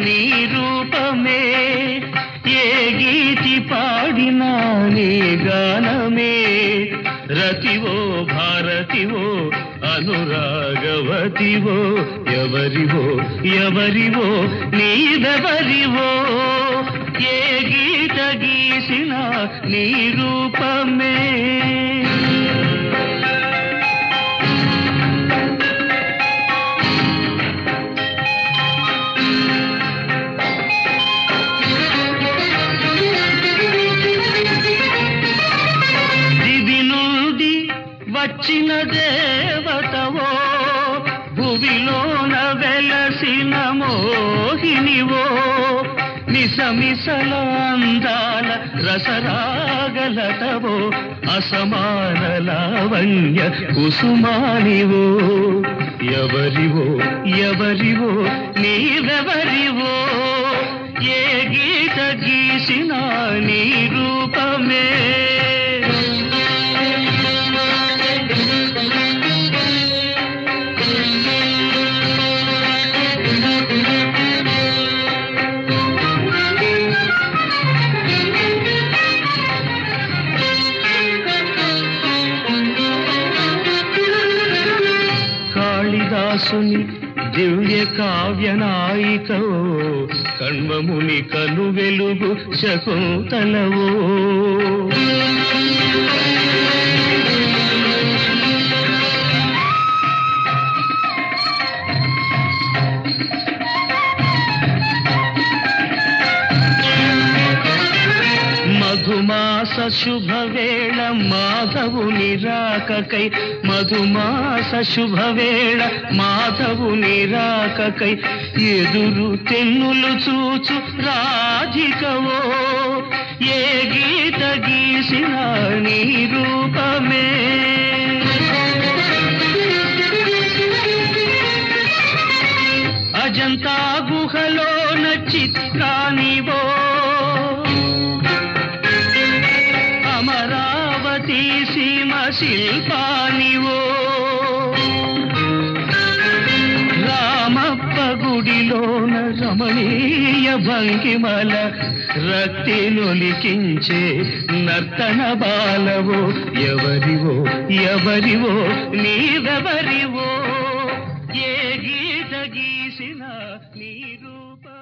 నీ రూపమే ఏ గీతి పాడినా నీ గానమే రతివో భారతివో అనురాగవతివో ఎవరివో ఎవరివో నీవెవరివో ఏ గీత గీసిన నీ రూపమే దివి నుండి వచ్చిన దేవతవో భువిలోన వెలసిన మోహినివో నిసమిసల అందాల రసరాగలతవో అసమాన లావణ్య కుసుమానివో ఎవరివో ఎవరివో నీవెవరివో ఏ గీత గీసిన నీ రూపమే కాళిదాసుని దివ్య కావ్య నాయికవో కణ్వముని కను వెలుగు శకుంతలవో మధుమాస శుభవేళ మాధవుని రాకకై మధుమాస శుభవేళ మాధవుని రాకకై ఎదురు తెన్నులు చూచు రాధికవో ఏ గీత గీసిన నీ రూపమే అజంతా గుహలోన చిత్రానివో అమరావతి సీమ శిల్పానివో రామప్ప గుడిలోన రమణీయ భంగిమల రక్తి నొలికించే నర్తన బాలవో ఎవరివో ఎవరివో నీవెవరివో ఏ గీత గీసిన నీ రూప